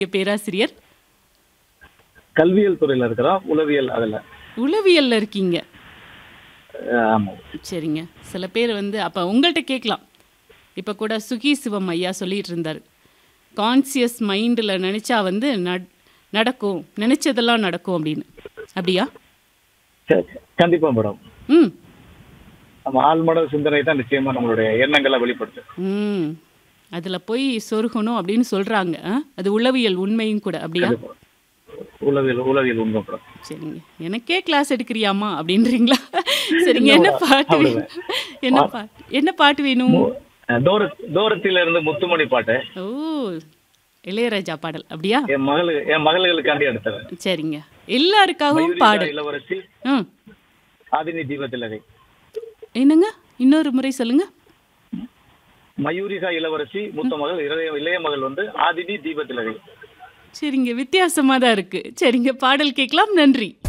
பேராசிரியர் கல்வியல் துறையில இருக்கிறோம் உளவியல் அதுல உளவியல்ல இருக்கீங்க அஹ் ஆமா சரிங்க சில பேர் வந்து அப்போ உங்கள்கிட்ட கேட்கலாம் இப்போ கூட சுகி சிவம் ஐயா சொல்லிட்டு இருந்தார் கான்சியஸ் மைண்டில் நினச்சா வந்து நட் நடக்கும் நினச்சதெல்லாம் நடக்கும் அப்படின்னு அப்படியா சரி கண்டிப்பா மேடம் ம் நம்ம ஆழ்மன சிந்தனை தான் நிச்சயமா நம்மளுடைய எண்ணங்களை வெளிப்படுத்தும் ம் அதில் போய் சொருகணும் அப்படின்னு சொல்கிறாங்க அது உளவியல் உண்மையும் கூட அப்படியா உளவியல் உளவியல் உண்மை மேடம் சரிங்க எனக்கே கிளாஸ் எடுக்கிறியாமா அப்படின்றீங்களா சரிங்க என்ன பாட்டு வேணும் என்ன பாட்டு என்ன பாட்டு வேணும் அஹ் தூர தூரத்தில இருந்து முத்துமணி பாட்டு ஓ இளையராஜா பாடல் அப்படியா என் மகளு என் மகள்களுக்காண்டி எடுத்தது சரிங்க எல்லாருக்காகவும் பாடல் இளவரசி ம் ஆதினி தீபத்திலகை என்னங்க இன்னொரு முறை சொல்லுங்க மயூரிகா இளவரசி மூத்த மகள் இளைய இளைய மகள் வந்து ஆதினி தீபத்திலகை சரிங்க வித்தியாசமாக தான் இருக்கு சரிங்க பாடல் கேட்கலாம் நன்றி